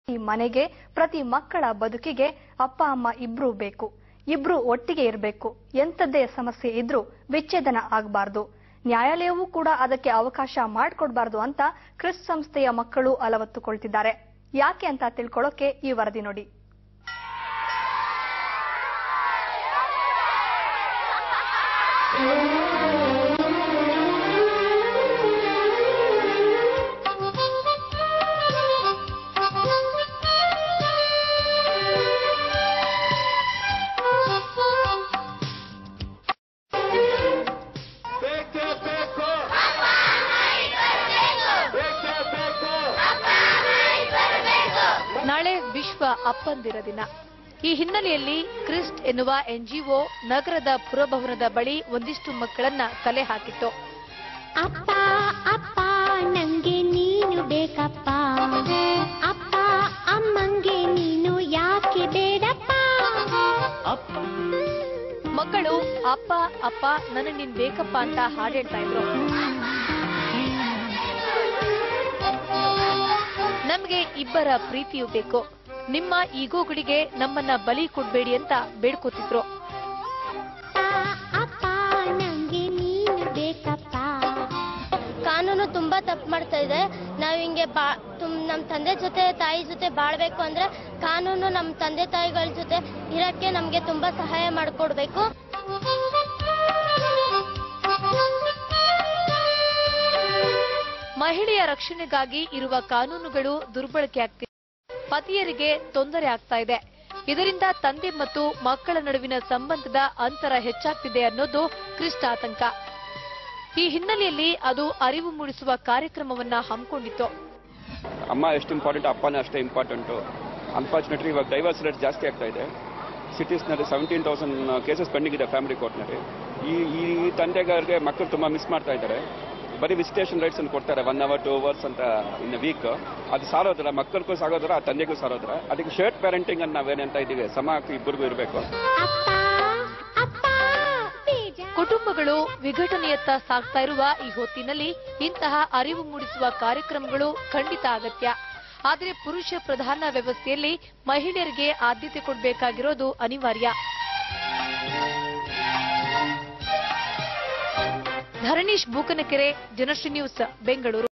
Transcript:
ಈ ಮನೆಗೆ ಪ್ರತಿ ಮಕ್ಕಳ ಬದುಕಿಗೆ ಅಪ್ಪ ಅಮ್ಮ ಇಬ್ರೂ ಬೇಕು ಇಬ್ರು ಒಟ್ಟಿಗೆ ಇರಬೇಕು ಎಂಥದ್ದೇ ಸಮಸ್ಯೆ ಇದ್ರೂ ವಿಚ್ಛೇದನ ಆಗಬಾರ್ದು ನ್ಯಾಯಾಲಯವೂ ಕೂಡ ಅದಕ್ಕೆ ಅವಕಾಶ ಮಾಡಿಕೊಡ್ಬಾರ್ದು ಅಂತ ಕ್ರಿಸ್ ಸಂಸ್ಥೆಯ ಮಕ್ಕಳು ಅಲವತ್ತುಕೊಳ್ತಿದ್ದಾರೆ ಯಾಕೆ ಅಂತ ತಿಳ್ಕೊಳ್ಳೋಕೆ ಈ ವರದಿ ನೋಡಿ ಬೇಕೇ ಬೇಕು ಬೇಕೇ ಬೇಕು ನಾಳೆ ವಿಶ್ವ ಅಪ್ಪಂದಿರ ದಿನ ಈ ಹಿನ್ನೆಲೆಯಲ್ಲಿ ಕ್ರಿಸ್ಟ್ ಎನ್ನುವ ಎನ್ಜಿಒ ನಗರದ ಪುರಭವನದ ಬಳಿ ಒಂದಿಷ್ಟು ಮಕ್ಕಳನ್ನ ಕಲೆ ಹಾಕಿತ್ತು ಅಪ್ಪ ಅಪ್ಪ ನಂಗೆ ನೀನು ಬೇಕಪ್ಪ ಅಪ್ಪ ಅಮ್ಮಂಗೆ ನೀನು ಯಾಕೆ ಬೇಡಪ್ಪ ಮಕ್ಕಳು ಅಪ್ಪ ಅಪ್ಪ ನನಗ್ ನೀನ್ ಬೇಕಪ್ಪ ಅಂತ ಹಾಡ್ ಹೇಳ್ತಾ ಇದ್ರು ನಮ್ಗೆ ಇಬ್ಬರ ಪ್ರೀತಿಯೂ ಬೇಕು ನಿಮ್ಮ ಈಗೋಗಳಿಗೆ ನಮ್ಮನ್ನ ಬಲಿ ಕೊಡ್ಬೇಡಿ ಅಂತ ಬೇಡ್ಕೋತಿದ್ರು ಅಪ್ಪ ಅಪ್ಪ ನಂಗೆ ನೀನು ಬೇಕಪ್ಪ ಕಾನೂನು ತುಂಬಾ ತಪ್ಪು ಮಾಡ್ತಾ ಇದೆ ನಾವ್ ಹಿಂಗೆ ಬಾ ತುಮ್ ನಮ್ಮ ತಂದೆ ಜೊತೆ ತಾಯಿ ಜೊತೆ ಬಾಳ್ಬೇಕು ಅಂದ್ರೆ ಕಾನೂನು ನಮ್ಮ ತಂದೆ ತಾಯಿಗಳ ಜೊತೆ ಇರಕ್ಕೆ ನಮ್ಗೆ ತುಂಬಾ ಸಹಾಯ ಮಾಡಿಕೊಡ್ಬೇಕು ಮಹಿಳೆಯ ರಕ್ಷಣೆಗಾಗಿ ಇರುವ ಕಾನೂನುಗಳು ದುರ್ಬಳಕೆ ಆಗ್ತಿದೆ ಪತಿಯರಿಗೆ ತೊಂದರೆ ಆಗ್ತಾ ಇದೆ ಇದರಿಂದ ತಂದೆ ಮತ್ತು ಮಕ್ಕಳ ನಡುವಿನ ಸಂಬಂಧದ ಅಂತರ ಹೆಚ್ಚಾಗ್ತಿದೆ ಅನ್ನೋದು ಕ್ರಿಸ್ಟ್ ಆತಂಕ ಈ ಹಿನ್ನೆಲೆಯಲ್ಲಿ ಅದು ಅರಿವು ಮೂಡಿಸುವ ಕಾರ್ಯಕ್ರಮವನ್ನ ಹಮ್ಮಿಕೊಂಡಿತ್ತು ಅಮ್ಮ ಎಷ್ಟು ಇಂಪಾರ್ಟೆಂಟ್ ಅಪ್ಪನೇ ಅಷ್ಟೇ ಇಂಪಾರ್ಟೆಂಟು ಅನ್ಫಾರ್ಚುನೇಟ್ಲಿ ಇವಾಗ ಡೈವರ್ಸ್ ರೇಟ್ ಜಾಸ್ತಿ ಆಗ್ತಾ ಇದೆ ಸಿಟೀಸ್ನಲ್ಲಿ ಸೆವೆಂಟೀನ್ ತೌಸಂಡ್ ಕೇಸಸ್ ಪೆಂಡಿಂಗ್ ಇದೆ ಫ್ಯಾಮಿಲಿ ಕೋರ್ಟ್ನಲ್ಲಿ ಈ ಈ ತಂದೆಗಾರಿಗೆ ಮಕ್ಕಳು ತುಂಬ ಮಿಸ್ ಮಾಡ್ತಾ ಇದ್ದಾರೆ ಬರೀ ವಿಸಿಟೇಷನ್ ರೈಟ್ಸ್ ಅನ್ನು ಕೊಡ್ತಾರೆ ಒನ್ ಅವರ್ ಟೂ ಅವರ್ಸ್ ಅಂತ ಇನ್ ವೀಕ್ ಅದು ಸಾರೋದ್ರ ಮಕ್ಕಳಿಗೂ ಸಾಗೋದ್ರ ಆ ತಂದೆಗೂ ಸಾರೋದ್ರ ಅದಕ್ಕೆ ಶರ್ಟ್ ಪ್ಯಾರೆಂಟಿಂಗ್ ಅನ್ನು ನಾವೇನಂತ ಇದ್ದೀವಿ ಸಮ ಇಬ್ಬರಿಗೂ ಇರಬೇಕು ಅಪ್ಪ ಅಪ್ಪ ಬೇಜಾರು ಕುಟುಂಬಗಳು ವಿಘಟನೆಯತ್ತ ಸಾಗ್ತಾ ಇರುವ ಈ ಹೊತ್ತಿನಲ್ಲಿ ಇಂತಹ ಅರಿವು ಮೂಡಿಸುವ ಕಾರ್ಯಕ್ರಮಗಳು ಖಂಡಿತ ಅಗತ್ಯ ಆದರೆ ಪುರುಷ ಪ್ರಧಾನ ವ್ಯವಸ್ಥೆಯಲ್ಲಿ ಮಹಿಳೆಯರಿಗೆ ಆದ್ಯತೆ ಕೊಡಬೇಕಾಗಿರೋದು ಅನಿವಾರ್ಯ ಧರಣೀಶ್ ಬೂಕನಕೆರೆ ಜನಶ್ರೀ ನ್ಯೂಸ್ ಬೆಂಗಳೂರು